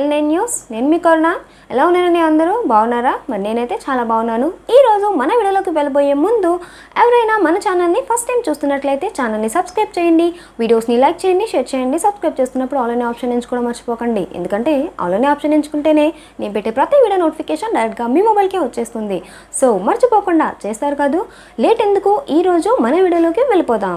L nine news నేను మీ కరుణ ఎలా ఉన్నారని అందరూ బాగున్నారా మరి నేనైతే చాలా బాగున్నాను ఈరోజు మన వీడియోలోకి వెళ్ళబోయే ముందు ఎవరైనా మన ఛానల్ని ఫస్ట్ టైం చూస్తున్నట్లయితే ఛానల్ని సబ్స్క్రైబ్ చేయండి వీడియోస్ని లైక్ చేయండి షేర్ చేయండి సబ్స్క్రైబ్ చేస్తున్నప్పుడు ఆల్ అనే ఆప్షన్ ఎంచుకోవడం మర్చిపోకండి ఎందుకంటే ఆల్ అనే ఆప్షన్ ఎంచుకుంటేనే నేను పెట్టే ప్రతి వీడియో నోటిఫికేషన్ డైరెక్ట్గా మీ మొబైల్కే వచ్చేస్తుంది సో మర్చిపోకుండా చేస్తారు కాదు లేట్ ఎందుకు ఈరోజు మన వీడియోలోకి వెళ్ళిపోదాం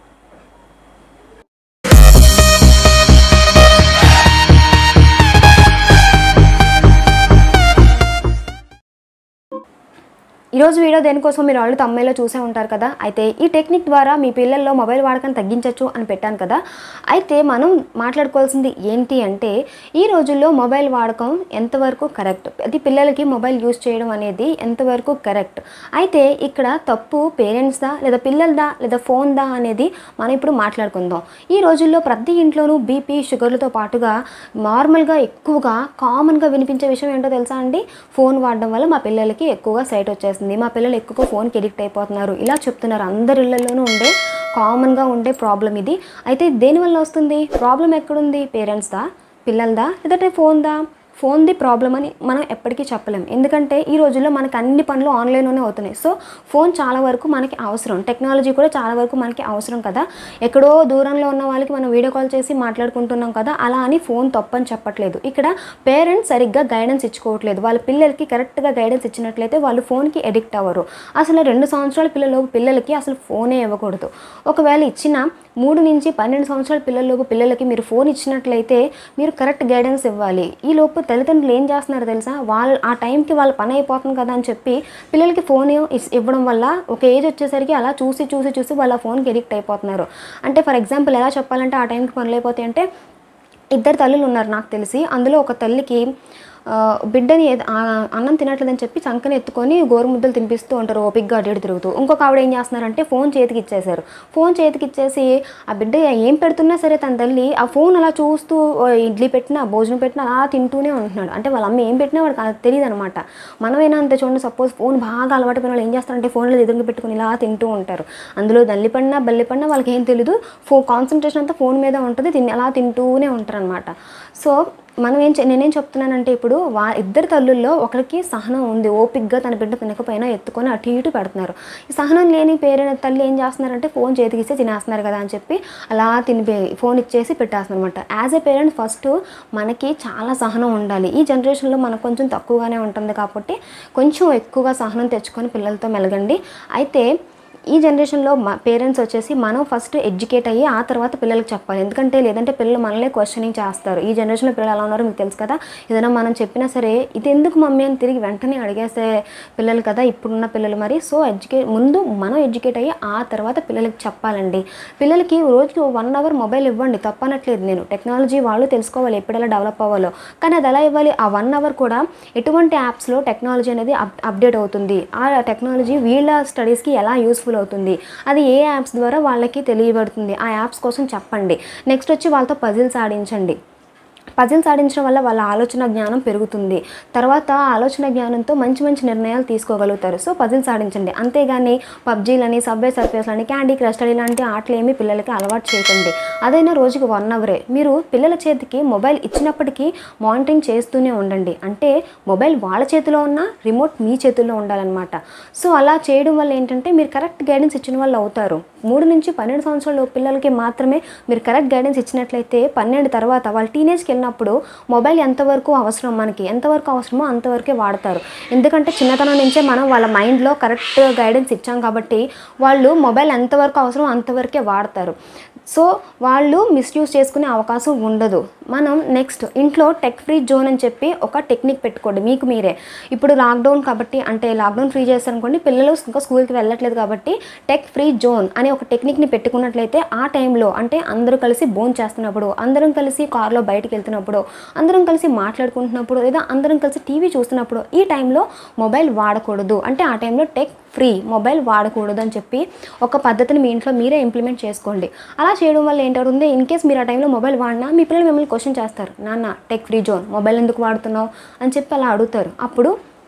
ఈరోజు వీడియో దేనికోసం మీరు ఆల్రెడీ తమ్మైలో చూసే ఉంటారు కదా అయితే ఈ టెక్నిక్ ద్వారా మీ పిల్లల్లో మొబైల్ వాడకం తగ్గించవచ్చు అని పెట్టాను కదా అయితే మనం మాట్లాడుకోవాల్సింది ఏంటి అంటే ఈ రోజుల్లో మొబైల్ వాడకం ఎంతవరకు కరెక్ట్ అది పిల్లలకి మొబైల్ యూజ్ చేయడం అనేది ఎంతవరకు కరెక్ట్ అయితే ఇక్కడ తప్పు పేరెంట్స్దా లేదా పిల్లలదా లేదా ఫోన్దా అనేది మనం ఇప్పుడు మాట్లాడుకుందాం ఈ రోజుల్లో ప్రతి ఇంట్లోనూ బీపీ షుగర్లతో పాటుగా నార్మల్గా ఎక్కువగా కామన్గా వినిపించే విషయం ఏంటో తెలుసా అండి ఫోన్ వాడడం వల్ల మా పిల్లలకి ఎక్కువగా సైట్ వచ్చేస్తుంది మా పిల్లలు ఎక్కువగా ఫోన్కి ఎడిక్ట్ అయిపోతున్నారు ఇలా చెప్తున్నారు అందరి ఇళ్లలోనూ ఉండే కామన్గా ఉండే ప్రాబ్లం ఇది అయితే దేనివల్ల వస్తుంది ప్రాబ్లం ఎక్కడుంది పేరెంట్స్దా పిల్లలదా లేదంటే ఫోన్దా ఫోన్ది ప్రాబ్లం అని మనం ఎప్పటికీ చెప్పలేం ఎందుకంటే ఈ రోజుల్లో మనకి అన్ని పనులు ఆన్లైన్లోనే అవుతున్నాయి సో ఫోన్ చాలా వరకు మనకి అవసరం టెక్నాలజీ కూడా చాలా వరకు మనకి అవసరం కదా ఎక్కడో దూరంలో ఉన్న వాళ్ళకి మనం వీడియో కాల్ చేసి మాట్లాడుకుంటున్నాం కదా అలా అని ఫోన్ తప్పని చెప్పట్లేదు ఇక్కడ పేరెంట్స్ సరిగ్గా గైడెన్స్ ఇచ్చుకోవట్లేదు వాళ్ళ పిల్లలకి కరెక్ట్గా గైడెన్స్ ఇచ్చినట్లయితే వాళ్ళు ఫోన్కి ఎడిక్ట్ అవ్వరు అసలు రెండు సంవత్సరాల పిల్లలు పిల్లలకి అసలు ఫోనే ఇవ్వకూడదు ఒకవేళ ఇచ్చిన మూడు నుంచి పన్నెండు సంవత్సరాల పిల్లల్లోపు పిల్లలకి మీరు ఫోన్ ఇచ్చినట్లయితే మీరు కరెక్ట్ గైడెన్స్ ఇవ్వాలి ఈ లోపు తల్లిదండ్రులు ఏం చేస్తున్నారు తెలుసా వాళ్ళు ఆ టైంకి వాళ్ళ పని అయిపోతుంది కదా అని చెప్పి పిల్లలకి ఫోన్ ఇస్- ఇవ్వడం వల్ల ఒక ఏజ్ వచ్చేసరికి అలా చూసి చూసి చూసి వాళ్ళ ఫోన్కి ఎడిక్ట్ అయిపోతున్నారు అంటే ఫర్ ఎగ్జాంపుల్ ఎలా చెప్పాలంటే ఆ టైంకి పనులు అయిపోతాయి అంటే ఇద్దరు తల్లులు ఉన్నారు నాకు తెలిసి అందులో ఒక తల్లికి ఆ, బిడ్డని ఏద- ఆ, అన్నం తినట్లేదని చెప్పి చంకని ఎత్తుకొని గోరుముద్దలు తినిపిస్తూ ఉంటారు ఓపిక్గా అటు ఇటు తిరుగుతూ ఇంకొక ఆవిడ ఏం చేస్తున్నారంటే ఫోన్ చేతికి ఇచ్చేశారు ఫోన్ చేతికి ఇచ్చేసి ఆ బిడ్డ ఏం పెడుతున్నా సరే తన తల్లి ఆ ఫోన్ అలా చూస్తూ ఓ ఇడ్లీ పెట్టినా భోజనం పెట్టినా అలా తింటూనే ఉంటున్నాడు అంటే వాళ్ళ అమ్మ ఏం పెట్టినా వాడికి అది తెలియదు అనమాట మనమైనా అంతే చూడండి సపోజ్ ఫోన్ బాగా అలవాటు పడిన వాళ్ళు ఏం చేస్తారంటే ఫోన్లో ఎదురుగా పెట్టుకుని ఇలా తింటూ ఉంటారు అందులో దల్లి పడినా బల్లి పడినా వాళ్ళకి ఏం తెలియదు ఫో కాన్సన్ట్రేషన్ అంతా ఫోన్ మీద ఉంటుంది తిని అలా తింటూనే ఉంటారు అనమాట సో మనం ఏం చే- నేనేం చెప్తున్నానంటే ఇప్పుడు వా ఇద్దరు తల్లుల్లో ఒకరికి సహనం ఉంది ఓపిక్గా తన బిడ్డ తినకపోయినా ఎత్తుకొని అటు ఇటు పెడుతున్నారు ఈ సహనం లేని పేరెంట్ తల్లి ఏం చేస్తున్నారంటే ఫోన్ చేతికిస్తే తినేస్తున్నారు కదా అని చెప్పి అలా తిని ఫోన్ ఇచ్చేసి పెట్టేస్తున్నారు అనమాట యాజ్ ఏ పేరెంట్ ఫస్ట్ మనకి చాలా సహనం ఉండాలి ఈ జనరేషన్లో మనకు కొంచెం తక్కువగానే ఉంటుంది కాబట్టి కొంచెం ఎక్కువగా సహనం తెచ్చుకొని పిల్లలతో మెలగండి అయితే ఈ జనరేషన్లో మా పేరెంట్స్ వచ్చేసి మనం ఫస్ట్ ఎడ్యుకేట్ అయ్యి ఆ తర్వాత పిల్లలకు చెప్పాలి ఎందుకంటే లేదంటే పిల్లలు మనల్ని క్వశ్చనింగ్ చేస్తారు ఈ జనరేషన్లో పిల్లలు ఎలా ఉన్నారో మీకు తెలుసు కదా ఏదైనా మనం చెప్పినా సరే ఇది ఎందుకు మమ్మీ అని తిరిగి వెంటనే అడిగేసే పిల్లలు కదా ఇప్పుడున్న పిల్లలు మరి సో ఎడ్యుకే ముందు మనం ఎడ్యుకేట్ అయ్యి ఆ తర్వాత పిల్లలకి చెప్పాలండి పిల్లలకి రోజుకి వన్ అవర్ మొబైల్ ఇవ్వండి తప్పనట్లేదు నేను టెక్నాలజీ వాళ్ళు తెలుసుకోవాలి ఎప్పుడెలా డెవలప్ అవ్వాలో కానీ అది ఎలా ఇవ్వాలి ఆ వన్ అవర్ కూడా ఎటువంటి యాప్స్లో టెక్నాలజీ అనేది అప్ అప్డేట్ అవుతుంది ఆ టెక్నాలజీ వీళ్ళ స్టడీస్కి ఎలా యూస్ఫుల్ అవుతుంది అది ఏ యాప్స్ ద్వారా వాళ్ళకి తెలియబడుతుంది ఆ యాప్స్ కోసం చెప్పండి నెక్స్ట్ వచ్చి వాళ్ళతో పజిల్స్ ఆడించండి పజిల్స్ ఆడించడం వల్ల వాళ్ళ ఆలోచన జ్ఞానం పెరుగుతుంది తర్వాత ఆ ఆలోచన జ్ఞానంతో మంచి మంచి నిర్ణయాలు తీసుకోగలుగుతారు సో పజిల్స్ ఆడించండి అంతేగాని పబ్జీలని సబ్వే సర్ఫేస్లని క్యాండీ క్రష్ ఇలాంటి ఆటలు ఏమీ పిల్లలకి అలవాటు చేయకండి అదైనా రోజుకి వన్ అవరే మీరు పిల్లల చేతికి మొబైల్ ఇచ్చినప్పటికీ మానిటరింగ్ చేస్తూనే ఉండండి అంటే మొబైల్ వాళ్ళ చేతిలో ఉన్న రిమోట్ మీ చేతుల్లో ఉండాలన్నమాట సో అలా చేయడం వల్ల ఏంటంటే మీరు కరెక్ట్ గైడెన్స్ ఇచ్చిన వాళ్ళు అవుతారు మూడు నుంచి పన్నెండు సంవత్సరాల పిల్లలకి మాత్రమే మీరు కరెక్ట్ గైడెన్స్ ఇచ్చినట్లయితే పన్నెండు తర్వాత వాళ్ళు టీనేజ్కి వెళ్ళినప్పుడు మొబైల్ ఎంతవరకు అవసరం మనకి ఎంతవరకు అవసరమో అంతవరకే వాడతారు ఎందుకంటే చిన్నతనం నుంచే మనం వాళ్ళ మైండ్లో కరెక్ట్ గైడెన్స్ ఇచ్చాం కాబట్టి వాళ్ళు మొబైల్ ఎంతవరకు అవసరం అంతవరకే వాడతారు సో వాళ్ళు మిస్యూజ్ చేసుకునే అవకాశం ఉండదు మనం నెక్స్ట్ ఇంట్లో టెక్ ఫ్రీ జోన్ అని చెప్పి ఒక టెక్నిక్ పెట్టుకోండి మీకు మీరే ఇప్పుడు లాక్డౌన్ కాబట్టి అంటే లాక్డౌన్ ఫ్రీ చేస్తారనుకోండి పిల్లలు ఇంకా స్కూల్కి వెళ్ళట్లేదు కాబట్టి టెక్ ఫ్రీ జోన్ అనే ఒక టెక్నిక్ని పెట్టుకున్నట్లయితే ఆ టైంలో అంటే అందరూ కలిసి బోన్ చేస్తున్నప్పుడు అందరం కలిసి కార్లో బయటికి వెళ్తున్నప్పుడు అందరం కలిసి మాట్లాడుకుంటున్నప్పుడు లేదా అందరం కలిసి టీవీ చూస్తున్నప్పుడు ఈ టైంలో మొబైల్ వాడకూడదు అంటే ఆ టైంలో టెక్ ఫ్రీ మొబైల్ వాడకూడదు అని చెప్పి ఒక పద్ధతిని మీ ఇంట్లో మీరే ఇంప్లిమెంట్ చేసుకోండి అలా చేయడం వల్ల ఏంటవుతుంది ఇన్ కేస్ మీరు ఆ టైంలో మొబైల్ వాడినా మీ పిల్లలు మిమ్మల్ని క్వశ్చన్ చేస్తారు నాన్న టెక్ ఫ్రీ జోన్ మొబైల్ ఎందుకు వాడుతున్నావు అని చెప్పి అలా అడుగుతారు అప్పుడు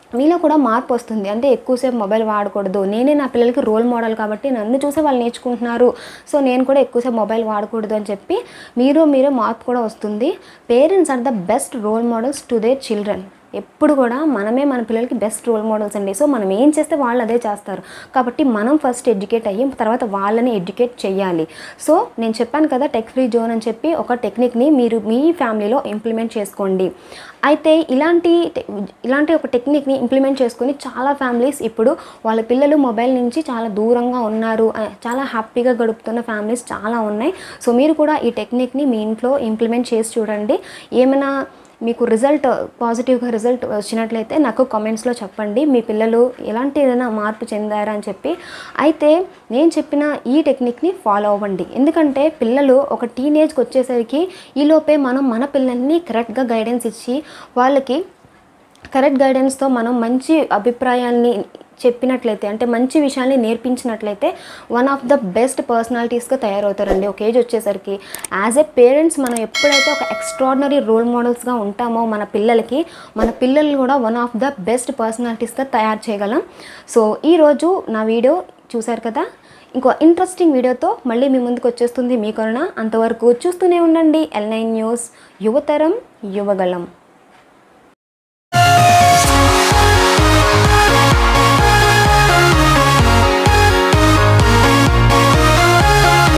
మీలో కూడా మార్పు వస్తుంది అంటే ఎక్కువసేపు మొబైల్ వాడకూడదు నేనే నా పిల్లలకి రోల్ మోడల్ కాబట్టి నన్ను చూసే వాళ్ళు నేర్చుకుంటున్నారు సో నేను కూడా ఎక్కువసేపు మొబైల్ వాడకూడదు అని చెప్పి మీరు మీరే మార్పు కూడా వస్తుంది parents are the best role models to their children ఎప్పుడు కూడా మనమే మన పిల్లలకి బెస్ట్ రోల్ మోడల్స్ అండి సో మనం ఏం చేస్తే వాళ్ళు అదే చేస్తారు కాబట్టి మనం ఫస్ట్ ఎడ్యుకేట్ అయ్యి తర్వాత వాళ్ళని ఎడ్యుకేట్ చేయాలి సో నేను చెప్పాను కదా టెక్ ఫ్రీ జోన్ అని చెప్పి ఒక టెక్నిక్ని మీరు మీ ఫ్యామిలీలో ఇంప్లిమెంట్ చేసుకోండి అయితే ఇలాంటి టె- ఇలాంటి ఒక టెక్నిక్ని ఇంప్లిమెంట్ చేసుకుని చాలా ఫ్యామిలీస్ ఇప్పుడు వాళ్ళ పిల్లలు మొబైల్ నుంచి చాలా దూరంగా ఉన్నారు ఆ, చాలా హ్యాపీగా గడుపుతున్న ఫ్యామిలీస్ చాలా ఉన్నాయి సో మీరు కూడా ఈ టెక్నిక్ని మీ ఇంట్లో ఇంప్లిమెంట్ చేసి చూడండి ఏమైనా మీకు రిజల్ట్ పాజిటివ్గా రిజల్ట్ వచ్చినట్లయితే నాకు కామెంట్స్లో చెప్పండి మీ పిల్లలు ఎలాంటి ఏదైనా మార్పు చెందారా అని చెప్పి అయితే నేను చెప్పిన ఈ టెక్నిక్ని ఫాలో అవ్వండి ఎందుకంటే పిల్లలు ఒక టీనేజ్కి వచ్చేసరికి ఈలోపే మనం మన పిల్లల్ని కరెక్ట్గా గైడెన్స్ ఇచ్చి వాళ్ళకి కరెక్ట్ గైడెన్స్తో మనం మంచి అభిప్రాయాల్ని చెప్పినట్లయితే అంటే మంచి విషయాల్ని నేర్పించినట్లయితే వన్ ఆఫ్ ద బెస్ట్ పర్సనాలిటీస్గా తయారవుతారండి ఒక ఏజ్ వచ్చేసరికి యాజ్ ఎ పేరెంట్స్ మనం ఎప్పుడైతే ఒక ఎక్స్ట్రాడినరీ రోల్ మోడల్స్గా ఉంటామో మన పిల్లలకి మన పిల్లల్ని కూడా వన్ ఆఫ్ ద బెస్ట్ పర్సనాలిటీస్గా తయారు చేయగలం సో ఈరోజు నా వీడియో చూశారు కదా ఇంకో ఇంట్రెస్టింగ్ వీడియోతో మళ్ళీ మీ ముందుకు వచ్చేస్తుంది మీ కరుణ అంతవరకు చూస్తూనే ఉండండి ఎల్ నైన్ న్యూస్ యువతరం యువగలం